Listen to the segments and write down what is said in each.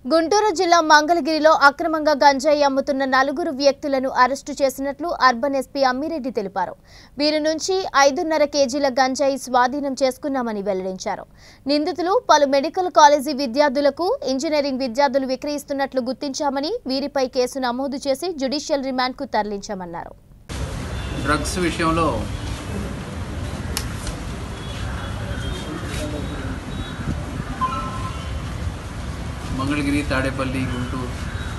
గుంటూరు జిల్లా మంగళగిరిలో అక్రమంగా గంజాయి అమ్ముతున్న నలుగురు వ్యక్తులను అరెస్టు చేసినట్లు అర్బన్ ఎస్పీ అమ్మిరెడ్డి తెలిపారు వీరి నుంచి ఐదున్నర కేజీల గంజాయి స్వాధీనం చేసుకున్నామని వెల్లడించారు నిందితులు పలు మెడికల్ కాలేజీ విద్యార్థులకు ఇంజనీరింగ్ విద్యార్థులు విక్రయిస్తున్నట్లు గుర్తించామని వీరిపై కేసు నమోదు చేసి జ్యుడిషియల్ రిమాండ్కు తరలించామన్నారు డ్రగ్స్ విషయంలో మంగళగిరి తాడేపల్లి గుంటూరు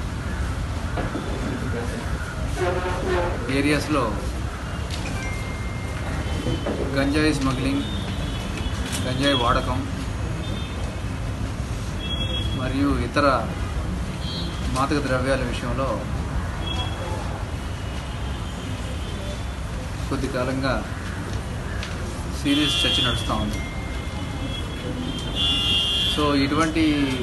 ఏరియాస్లో గంజాయి స్మగ్లింగ్ గంజాయి వాడకం మరియు ఇతర మాదక ద్రవ్యాల విషయంలో కొద్ది కాలంగా సీరియస్ చర్చ నడుస్తూ ఉంది సో ఇటువంటి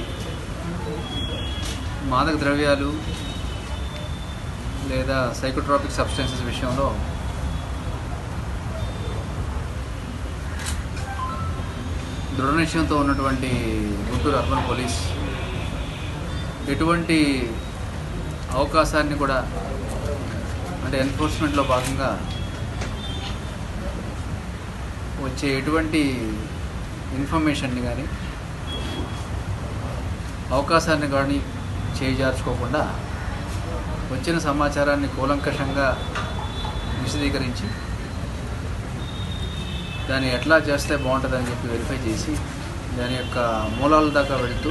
మాదక ద్రవ్యాలు లేదా సైకోట్రాపిక్ సబ్స్టెన్సెస్ విషయంలో దృఢ నిశ్చయంతో ఉన్నటువంటి గుంటూరు అర్బన్ పోలీస్ ఎటువంటి అవకాశాన్ని కూడా అంటే ఎన్ఫోర్స్మెంట్లో భాగంగా వచ్చే ఎటువంటి ఇన్ఫర్మేషన్ని కానీ అవకాశాన్ని కానీ చేజార్చుకోకుండా వచ్చిన సమాచారాన్ని కూలంకషంగా విశదీకరించి దాన్ని ఎట్లా చేస్తే బాగుంటుందని చెప్పి వెరిఫై చేసి దాని యొక్క మూలాల దాకా వెళుతూ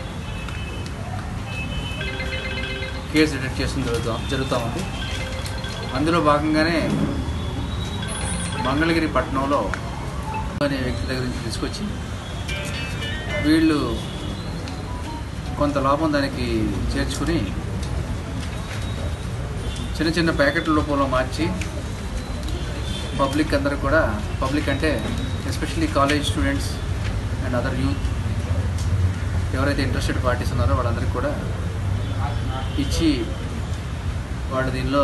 కేసు డిటెక్ట్ చేసిన జరుగుతా జరుగుతూ ఉంది అందులో భాగంగానే మంగళగిరి పట్టణంలో అనే వ్యక్తి దగ్గర నుంచి తీసుకొచ్చి వీళ్ళు కొంత లాభం దానికి చేర్చుకుని చిన్న చిన్న ప్యాకెట్ల రూపంలో మార్చి పబ్లిక్ అందరూ కూడా పబ్లిక్ అంటే especially college students and other youth ఎవరైతే ఇంట్రెస్టెడ్ పార్టీస్ ఉన్నారో వాళ్ళందరికీ కూడా ఇచ్చి వాళ్ళు దీనిలో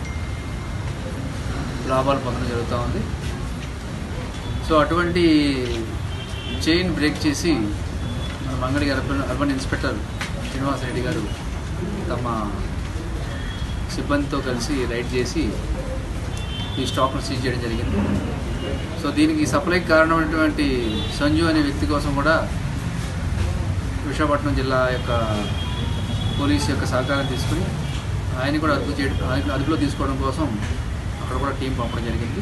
లాభాలు పొందడం జరుగుతూ ఉంది సో అటువంటి చైన్ బ్రేక్ చేసి మన Mangalagiri urban urban inspector Srinivas Reddy garu తమ సిబ్బందితో కలిసి రైడ్ చేసి ఈ స్టాక్ను సీజ్ చేయడం జరిగింది సో దీనికి సప్లైకి కారణమైనటువంటి సంజు అనే వ్యక్తి కోసం కూడా విశాఖపట్నం జిల్లా యొక్క పోలీస్ యొక్క సహకారం తీసుకుని ఆయన కూడా అదుపు చేయడం ఆయన అదుపులో తీసుకోవడం కోసం అక్కడ కూడా టీం పంపడం జరిగింది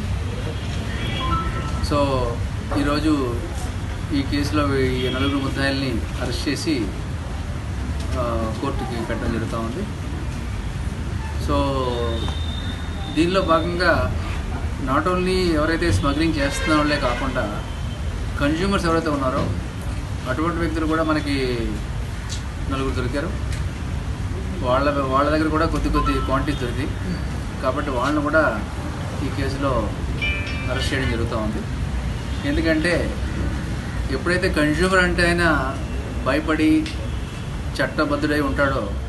సో ఈరోజు ఈ కేసులో ఈ నలుగురు ముద్దాయిల్ని అరెస్ట్ చేసి ఆ, కోర్టుకి పెట్టడం జరుగుతూ ఉంది సో దీనిలో భాగంగా నాట్ ఓన్లీ ఎవరైతే స్మగ్లింగ్ చేస్తున్న వాళ్ళే కాకుండా కన్జ్యూమర్స్ ఎవరైతే ఉన్నారో అటువంటి వ్యక్తులు కూడా మనకి నలుగురు దొరికారు వాళ్ళ వాళ్ళ దగ్గర కూడా కొద్ది కొద్ది క్వాంటిటీస్ దొరికింది కాబట్టి వాళ్ళని కూడా ఈ కేసులో అరెస్ట్ చేయడం జరుగుతూ ఉంది ఎందుకంటే ఎప్పుడైతే కన్జ్యూమర్ అంటే ఆయన భయపడి చట్టబద్ధుడై ఉంటాడో